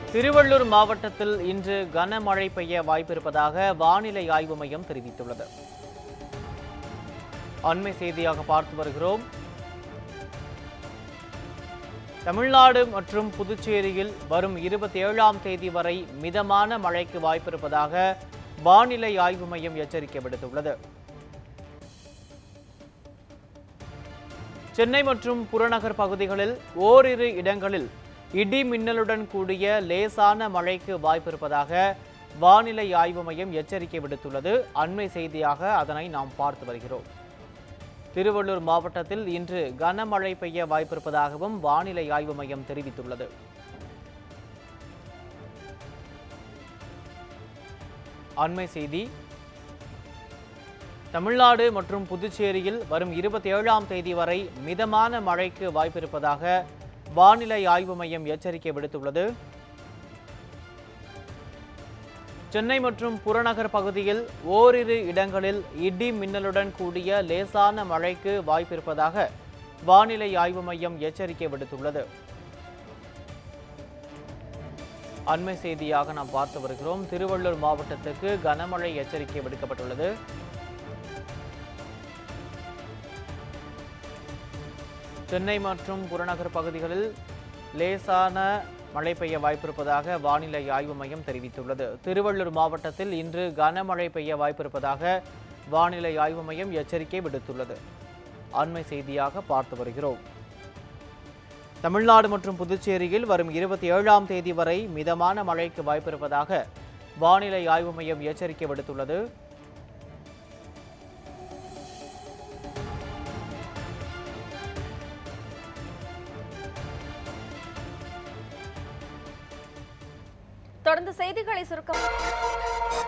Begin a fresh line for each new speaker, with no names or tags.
திருவள்ளூர் மாவட்டத்தில் இன்று கனமழை பெய்ய வாய்ப்பிருப்பதாக வானிலை ஆய்வு மையம் தெரிவித்துள்ளது அண்மை செய்தியாக பார்த்து வருகிறோம் தமிழ்நாடு மற்றும் புதுச்சேரியில் வரும் இருபத்தி ஏழாம் தேதி வரை மிதமான மழைக்கு வாய்ப்பிருப்பதாக வானிலை ஆய்வு மையம் எச்சரிக்கை விடுத்துள்ளது சென்னை மற்றும் புறநகர் பகுதிகளில் ஓரிரு இடங்களில் இடி மின்னலுடன் கூடிய லேசான மழைக்கு வாய்ப்பிருப்பதாக வானிலை ஆய்வு மையம் எச்சரிக்கை விடுத்துள்ளது அண்மை செய்தியாக அதனை நாம் பார்த்து வருகிறோம் திருவள்ளூர் மாவட்டத்தில் இன்று கனமழை பெய்ய வாய்ப்பிருப்பதாகவும் வானிலை ஆய்வு மையம் தெரிவித்துள்ளது அண்மை செய்தி தமிழ்நாடு மற்றும் புதுச்சேரியில் வரும் இருபத்தி ஏழாம் தேதி வரை மிதமான மழைக்கு வாய்ப்பிருப்பதாக வானிலை ஆய்வு மையம் எச்சரிக்கை விடுத்துள்ளது சென்னை மற்றும் புறநகர் பகுதியில் ஓரிரு இடங்களில் இடி மின்னலுடன் கூடிய லேசான மழைக்கு வாய்ப்பிருப்பதாக வானிலை ஆய்வு மையம் எச்சரிக்கை விடுத்துள்ளது அண்மை செய்தியாக நாம் பார்த்து வருகிறோம் திருவள்ளூர் மாவட்டத்துக்கு கனமழை எச்சரிக்கை விடுக்கப்பட்டுள்ளது சென்னை மற்றும் புறநகர் பகுதிகளில் லேசான மழை பெய்ய வாய்ப்பிருப்பதாக வானிலை ஆய்வு மையம் தெரிவித்துள்ளது திருவள்ளூர் மாவட்டத்தில் இன்று கனமழை பெய்ய வாய்ப்பிருப்பதாக வானிலை ஆய்வு மையம் எச்சரிக்கை விடுத்துள்ளது அண்மை செய்தியாக பார்த்து வருகிறோம் தமிழ்நாடு மற்றும் புதுச்சேரியில் வரும் இருபத்தி ஏழாம் தேதி வரை மிதமான மழைக்கு வாய்ப்பிருப்பதாக வானிலை ஆய்வு மையம் எச்சரிக்கை விடுத்துள்ளது
தொடர்ந்து செய்திகளை சுருக்கம்